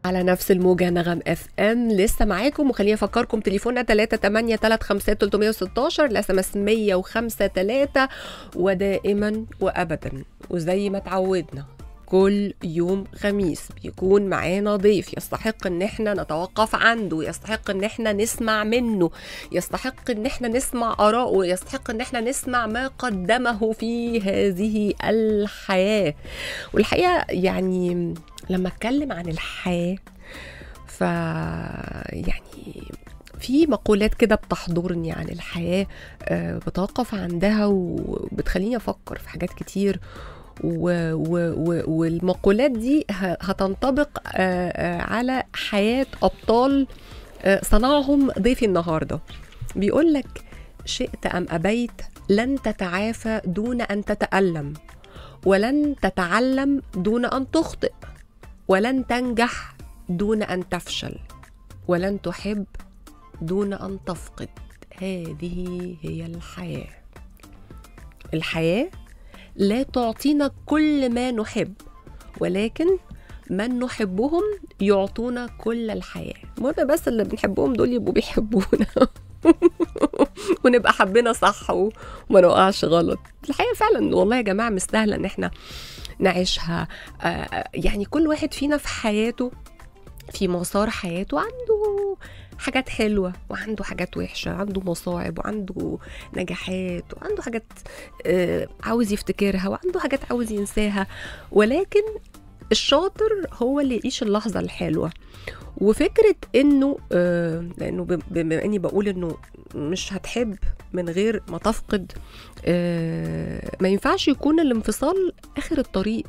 على نفس الموجة نغم اف ام لسه معاكم وخليني افكركم تليفوننا 383 الاس ام اس 105 3 ودائما وابدا وزي ما اتعودنا كل يوم خميس بيكون معانا ضيف يستحق ان احنا نتوقف عنده يستحق ان احنا نسمع منه يستحق ان احنا نسمع اراءه يستحق ان احنا نسمع ما قدمه في هذه الحياة والحقيقة يعني لما اتكلم عن الحياة ف يعني في مقولات كده بتحضرني عن الحياة آه، بتوقف عندها وبتخليني أفكر في حاجات كتير و و و والمقولات دي ه- هتنطبق آه، آه، على حياة أبطال آه، صنعهم ضيفي النهاردة بيقول لك شئت أم أبيت لن تتعافى دون أن تتألم ولن تتعلم دون أن تخطئ ولن تنجح دون أن تفشل ولن تحب دون أن تفقد هذه هي الحياة الحياة لا تعطينا كل ما نحب ولكن من نحبهم يعطونا كل الحياة المهم بس اللي بنحبهم دول يبقوا بيحبونا ونبقى حبنا صح و- وما نوقعش غلط الحقيقة فعلا والله يا جماعة مستاهلة ان احنا نعيشها آه، يعني كل واحد فينا في حياته في مسار حياته عنده حاجات حلوة وعنده حاجات وحشة عنده مصاعب وعنده نجاحات وعنده حاجات آه، عاوز يفتكرها وعنده حاجات عاوز ينساها ولكن الشاطر هو اللي يعيش اللحظة الحلوة وفكرة انه آه، لانه ب- بما اني بقول انه مش هتحب من غير ما تفقد آه، ما ينفعش يكون الانفصال اخر الطريق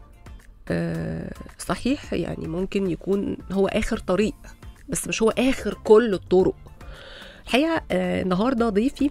آه، صحيح يعني ممكن يكون هو اخر طريق بس مش هو اخر كل الطرق الحقيقه آه، النهارده ضيفي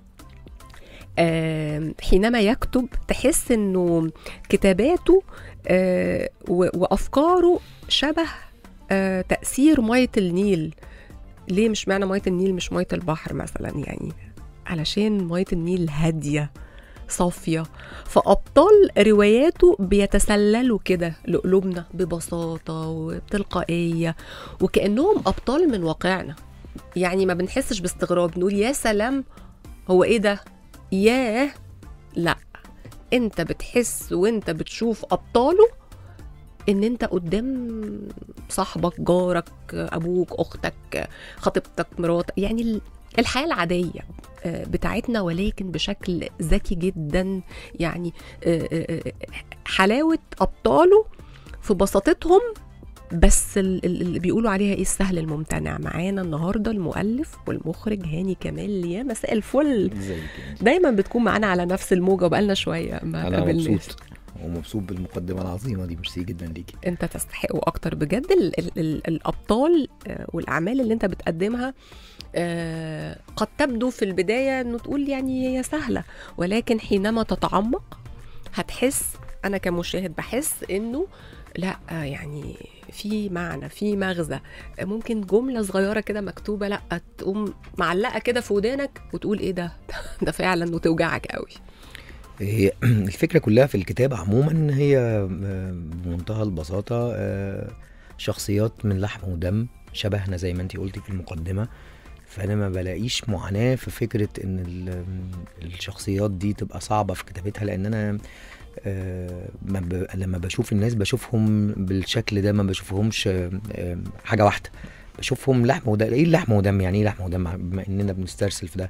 آه، حينما يكتب تحس انه كتاباته آه، و- وافكاره شبه آه، تاثير ميه النيل ليه مش معنى ميه النيل مش ميه البحر مثلا يعني علشان ميه النيل هاديه صافيه فابطال رواياته بيتسللوا كده لقلوبنا ببساطه وبتلقائيه وكانهم ابطال من واقعنا يعني ما بنحسش باستغراب نقول يا سلام هو ايه ده ياه لا انت بتحس وانت بتشوف ابطاله ان انت قدام صاحبك جارك ابوك اختك خطيبتك مراتك يعني ال- الحياه العاديه آه، بتاعتنا ولكن بشكل ذكي جدا يعني آه، آه، آه، حلاوه ابطاله في بساطتهم بس ال- ال- اللي بيقولوا عليها ايه السهل الممتنع معانا النهارده المؤلف والمخرج هاني كمال يا مساء الفل ازيك دايما بتكون معانا على نفس الموجه وبقالنا شويه ما انا قابلناش. مبسوط ومبسوط بالمقدمه العظيمه دي ميرسي جدا ليكي انت تستحقه اكتر بجد ال ال ال الابطال آه، والاعمال اللي انت بتقدمها آه، قد تبدو في البدايه انه تقول يعني هي سهله ولكن حينما تتعمق هتحس انا كمشاهد بحس انه لا آه، يعني في معنى في مغزى آه، ممكن جمله صغيره كده مكتوبه لا تقوم معلقه كده في ودانك وتقول ايه ده ده فعلا وتوجعك قوي هي الفكره كلها في الكتاب عموما هي آه، بمنتهى البساطه آه، شخصيات من لحم ودم شبهنا زي ما انت قلتي في المقدمه فانا ما بلاقيش معاناه في فكره ان ال- الشخصيات دي تبقى صعبه في كتابتها لان انا آه، ما ب... لما بشوف الناس بشوفهم بالشكل ده ما بشوفهمش آه، آه، حاجه واحده بشوفهم لحم ودم ايه اللحم ودم يعني ايه لحم ودم بما اننا بنسترسل في ده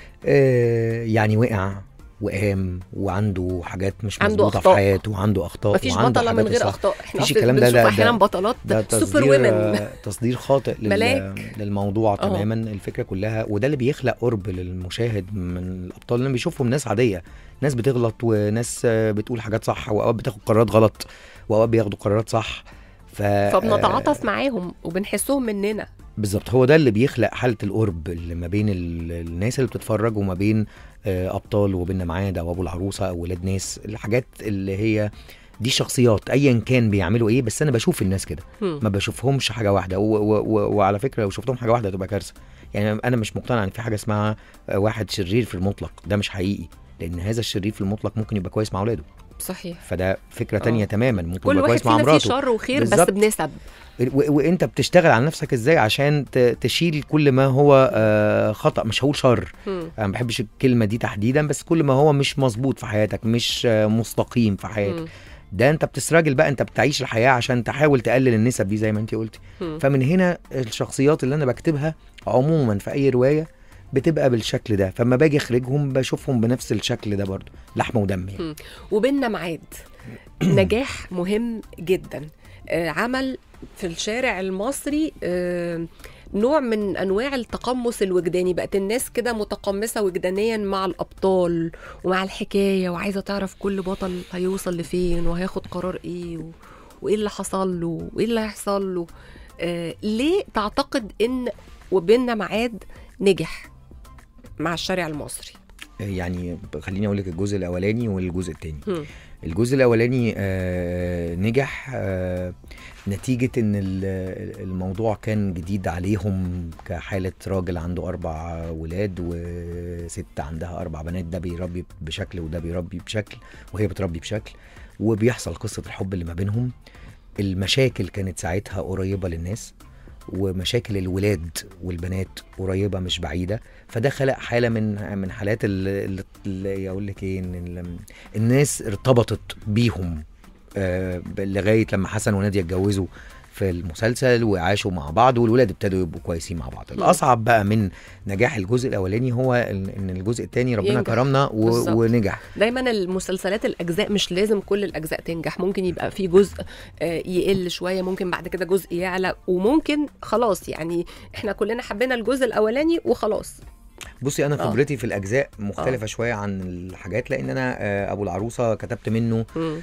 آه، يعني وقع وقام وعنده حاجات مش عنده مظبوطه في أخطاء. حياته وعنده اخطاء مفيش وعنده بطله من حاجات غير صح. اخطاء احنا مفيش أصل الكلام ده- بنشوف ده- احيانا ده- بطلات ده سوبر تصدير ويمن تصدير خاطئ لل... ملاك. للموضوع اه. تماما الفكره كلها وده اللي بيخلق قرب للمشاهد من الابطال اللي بيشوفهم ناس عاديه ناس بتغلط وناس آه، بتقول حاجات صح واوقات بتاخد قرارات غلط واوقات بياخدوا قرارات صح ف فبنتعاطف معاهم وبنحسهم مننا بالظبط هو ده اللي بيخلق حاله القرب اللي ما بين ال- الناس اللي بتتفرج وما بين آه، ابطال وبين معاد او ابو العروسه او ولاد ناس الحاجات اللي هي دي شخصيات ايا كان بيعملوا ايه بس انا بشوف الناس كده هم. ما بشوفهمش حاجه واحده و و و وعلى فكره لو شفتهم حاجه واحده هتبقى كارثه يعني انا مش مقتنع ان في حاجه اسمها آه، واحد شرير في المطلق ده مش حقيقي لان هذا الشرير في المطلق ممكن يبقى كويس مع اولاده صحيح فده فكره تانية آه. تماما ممكن كل يبقى واحد كويس مع فينا فيه مراته شر وخير بس بالظبط. بنسب و- وانت بتشتغل على نفسك ازاي عشان ت- تشيل كل ما هو آه، خطا مش هقول شر مم. انا ما بحبش الكلمه دي تحديدا بس كل ما هو مش مظبوط في حياتك مش آه، مستقيم في حياتك مم. ده انت بتستراجل بقى انت بتعيش الحياه عشان تحاول تقلل النسب دي زي ما انت قلتي مم. فمن هنا الشخصيات اللي انا بكتبها عموما في اي روايه بتبقى بالشكل ده فما باجي اخرجهم بشوفهم بنفس الشكل ده برضو لحمه ودم يعني. وبيننا ميعاد نجاح مهم جدا آه، عمل في الشارع المصري آه، نوع من انواع التقمص الوجداني بقت الناس كده متقمصه وجدانيا مع الابطال ومع الحكايه وعايزه تعرف كل بطل هيوصل لفين وهياخد قرار ايه و... وايه اللي حصل له وايه اللي هيحصل له آه ليه تعتقد ان وبيننا ميعاد نجح مع الشارع المصري يعني خليني اقول لك الجزء الاولاني والجزء الثاني هم. الجزء الاولاني آه، نجح آه، نتيجه ان ال- الموضوع كان جديد عليهم كحاله راجل عنده اربع ولاد وست عندها اربع بنات ده بيربي بشكل وده بيربي بشكل وهي بتربي بشكل وبيحصل قصه الحب اللي ما بينهم المشاكل كانت ساعتها قريبه للناس ومشاكل الولاد والبنات قريبه مش بعيده فده خلق حاله من من حالات اللي, اللي اقول لك ايه ان ال- الناس ارتبطت بيهم آه، لغايه لما حسن وناديه اتجوزوا في المسلسل وعاشوا مع بعض والولاد ابتدوا يبقوا كويسين مع بعض الاصعب بقى من نجاح الجزء الاولاني هو ان إن الجزء الثاني ربنا ينجح. كرمنا و... بالظبط. ونجح دايما المسلسلات الاجزاء مش لازم كل الاجزاء تنجح ممكن يبقى في جزء آه، يقل شويه ممكن بعد كده جزء يعلى وممكن خلاص يعني احنا كلنا حبينا الجزء الاولاني وخلاص بصي انا آه. خبرتي في الاجزاء مختلفه شويه عن الحاجات لان انا آه، ابو العروسه كتبت منه مم.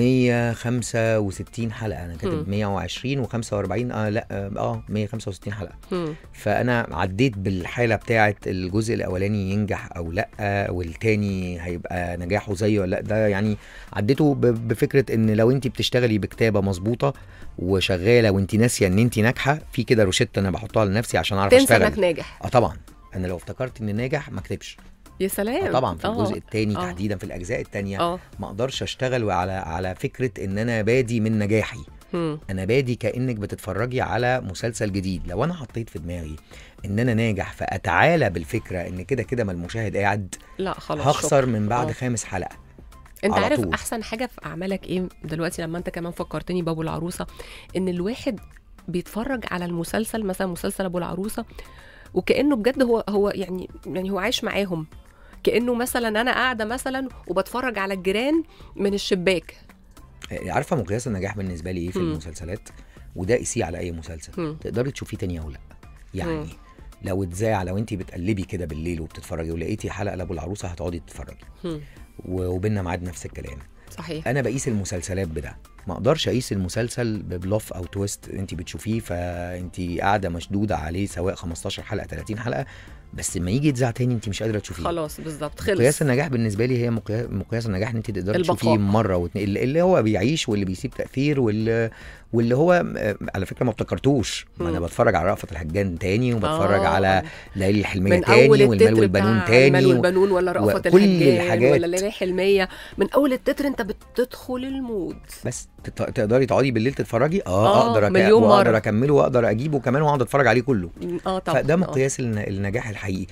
165 حلقه انا مم. كاتب 120 و45 اه لا اه آه، 165 حلقه مم. فانا عديت بالحاله بتاعه الجزء الاولاني ينجح او لا والتاني هيبقى نجاحه زيه ولا لا ده يعني عديته ب- بفكره ان لو انت بتشتغلي بكتابه مظبوطه وشغاله وانت ناسيه ان انت ناجحه في كده روشته انا بحطها لنفسي عشان اعرف تنسى انك اشتغل ناجح اه طبعا انا لو افتكرت اني ناجح ما اكتبش يا آه سلام طبعا في آه. الجزء الثاني آه. تحديدا في الاجزاء الثانيه اه ما اقدرش اشتغل على على فكره ان انا بادي من نجاحي مم. انا بادي كانك بتتفرجي على مسلسل جديد لو انا حطيت في دماغي ان انا ناجح فاتعالى بالفكره ان كده كده ما المشاهد قاعد لا خلاص هخسر شكرا. من بعد آه. خامس حلقه انت على عارف طول. احسن حاجه في اعمالك ايه دلوقتي لما انت كمان فكرتني بابو العروسه ان الواحد بيتفرج على المسلسل مثلا مسلسل ابو العروسه وكانه بجد هو هو يعني يعني هو عايش معاهم كانه مثلا انا قاعده مثلا وبتفرج على الجيران من الشباك آه، عارفه مقياس النجاح بالنسبه لي ايه في مم. المسلسلات وده قيسيه على اي مسلسل مم. تقدري تشوفيه تاني او لا يعني مم. لو اتذاع لو انت بتقلبي كده بالليل وبتتفرجي ولقيتي حلقه لابو العروسه هتقعدي تتفرجي هم. و- وبيننا ميعاد نفس الكلام صحيح انا بقيس المسلسلات بده ما اقدرش اقيس المسلسل ببلوف او تويست انت بتشوفيه فانت قاعده مشدوده عليه سواء 15 حلقه 30 حلقه بس لما يجي يتذاع تاني انت مش قادره تشوفيه خلاص بالظبط مقياس خلص النجاح بالنسبه لي هي مقيا- مقياس النجاح ان انت تقدري البقاء. تشوفيه مره واتنين اللي- اللي هو بيعيش واللي بيسيب تاثير واللي واللي هو آه، على فكره ما افتكرتوش ما انا مم. بتفرج على رأفت الهجان تاني وبتفرج آه. على ليالي الحلميه من تاني اول والمال التتر والبنون بتاع تاني المال و- والبنون ولا رأفت وكل الهجان الحاجات. ولا ليالي حلميه من اول التتر انت بتدخل المود بس تت- تقدري تقعدي بالليل تتفرجي اه, آه، اقدر أك... مليون واقدر مرة. اكمله واقدر اجيبه كمان واقعد اتفرج عليه كله اه طبعا فده آه. مقياس الن- النجاح الحقيقي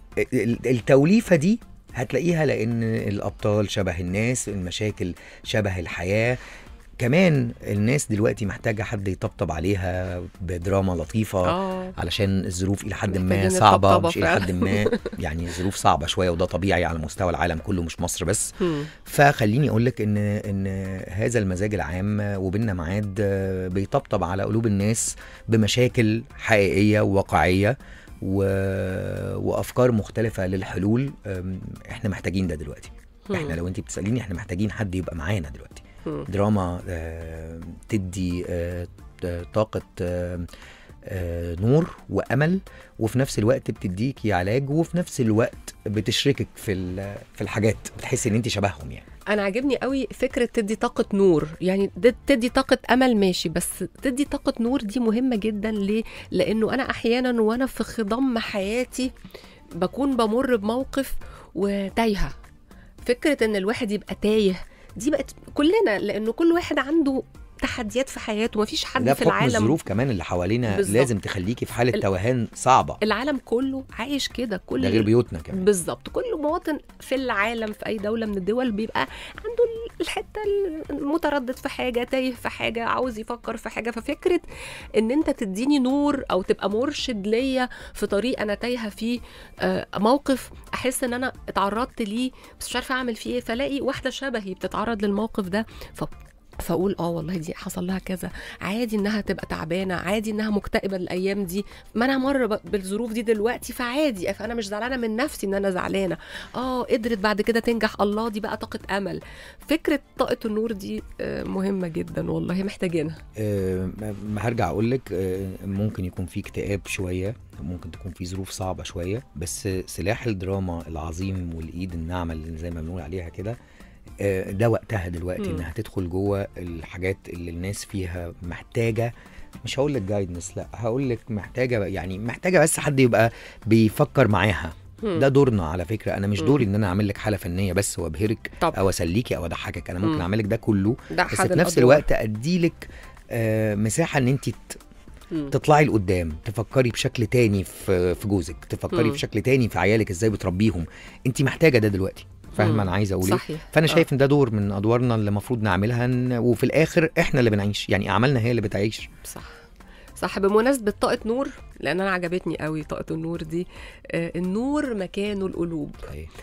ال- التوليفه دي هتلاقيها لان الابطال شبه الناس المشاكل شبه الحياه كمان الناس دلوقتي محتاجه حد يطبطب عليها بدراما لطيفه اه علشان الظروف الى حد ما محتاجين صعبه الطبطبة مش الى فعلا. حد ما يعني ظروف صعبه شويه وده طبيعي على مستوى العالم كله مش مصر بس هم. فخليني اقول لك ان ان هذا المزاج العام وبيننا ميعاد بيطبطب على قلوب الناس بمشاكل حقيقيه وواقعيه و... وافكار مختلفه للحلول أم، احنا محتاجين ده دلوقتي هم. احنا لو انت بتساليني احنا محتاجين حد يبقى معانا دلوقتي هم. دراما آه، تدي آه، طاقه آه، آه، نور وامل وفي نفس الوقت بتديكي علاج وفي نفس الوقت بتشركك في ال- في الحاجات بتحسي ان انت شبههم يعني انا عاجبني قوي فكره تدي طاقه نور يعني ده تدي طاقه امل ماشي بس تدي طاقه نور دي مهمه جدا ليه لانه انا احيانا وانا في خضم حياتي بكون بمر بموقف وتايهه فكره ان الواحد يبقى تايه دي بقت كلنا لانه كل واحد عنده تحديات في حياته مفيش حد ده في بحكم العالم الظروف كمان اللي حوالينا بالظبط. لازم تخليكي في حاله ال- توهان صعبه العالم كله عايش كده كل ده غير بيوتنا كمان بالظبط كل مواطن في العالم في اي دوله من الدول بيبقى عنده الحته المتردد في حاجه تايه في حاجه عاوز يفكر في حاجه ففكره ان انت تديني نور او تبقى مرشد ليا في طريق انا تايهه فيه آه، موقف احس ان انا اتعرضت ليه بس مش عارفه اعمل فيه ايه فلاقي واحده شبهي بتتعرض للموقف ده ف فاقول اه والله دي حصل لها كذا عادي انها تبقى تعبانه عادي انها مكتئبه الايام دي ما انا مره ب- بالظروف دي دلوقتي فعادي فانا مش زعلانه من نفسي ان انا زعلانه اه قدرت بعد كده تنجح الله دي بقى طاقه امل فكره طاقه النور دي آه، مهمه جدا والله محتاجينها آه، ما هرجع اقول لك آه، ممكن يكون في اكتئاب شويه ممكن تكون في ظروف صعبه شويه بس سلاح الدراما العظيم والايد الناعمه اللي زي ما بنقول عليها كده آه، ده وقتها دلوقتي مم. انها تدخل جوه الحاجات اللي الناس فيها محتاجه مش هقول لك جايدنس لا هقول لك محتاجه يعني محتاجه بس حد يبقى بيفكر معاها مم. ده دورنا على فكره انا مش مم. دوري ان انا اعمل لك حاله فنيه بس وابهرك طب او اسليكي او اضحكك انا ممكن مم. اعمل لك ده كله ده بس احد في نفس الأدوار. الوقت اديلك آه، مساحه ان انت مم. تطلعي لقدام تفكري بشكل تاني في في جوزك تفكري مم. بشكل تاني في عيالك ازاي بتربيهم انت محتاجه ده دلوقتي مم. فاهمه انا عايزه اقول ايه صحيح فانا آه. شايف ان ده دور من ادوارنا اللي المفروض نعملها إن- وفي الاخر احنا اللي بنعيش يعني اعمالنا هي اللي بتعيش صح صح بمناسبة طاقة نور لأن أنا عجبتني قوي طاقة النور دي آه النور مكانه القلوب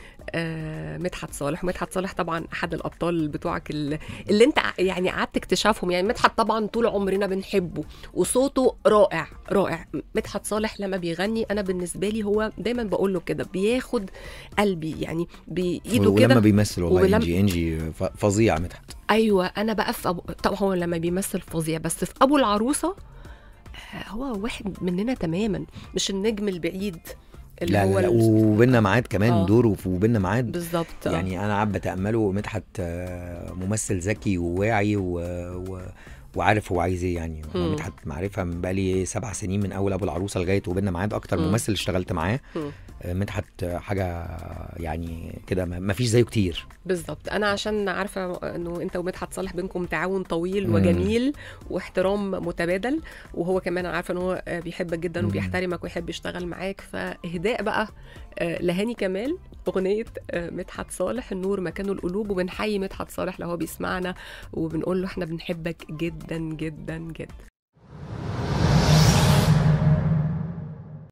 آه مدحت صالح مدحت صالح طبعا أحد الأبطال بتوعك اللي, اللي أنت ع- يعني قعدت اكتشافهم يعني مدحت طبعا طول عمرنا بنحبه وصوته رائع رائع مدحت صالح لما بيغني أنا بالنسبة لي هو دايما بقول له كده بياخد قلبي يعني بإيده ولما كده بيمثل والله ولما- انجي انجي ف- فظيع مدحت ايوه انا بقى في أبو... طبعا هو لما بيمثل فظيع بس في ابو العروسه آه، هو واحد مننا تماما مش النجم البعيد اللي لا هو لا, لا ال- وبيننا ميعاد كمان آه. دوره وبيننا ميعاد بالظبط آه. يعني انا قاعد بتامله مدحت آه، ممثل ذكي وواعي و... و... وعارف هو عايز ايه يعني أنا مم. مدحت معرفه من بقالي سبع سنين من اول ابو العروسه لغايه وبيننا ميعاد اكتر مم. ممثل اشتغلت معاه مم. آه، مدحت آه، حاجه يعني كده ما ما فيش زيه كتير بالظبط انا عشان عارفه انه انت ومدحت صالح بينكم تعاون طويل مم. وجميل واحترام متبادل وهو كمان أنا عارفه ان هو آه، بيحبك جدا مم. وبيحترمك ويحب يشتغل معاك فاهداء بقى آه، لهاني كمال اغنيه آه، مدحت صالح النور مكانه القلوب وبنحيي مدحت صالح لو هو بيسمعنا وبنقول له احنا بنحبك جدا جدا جدا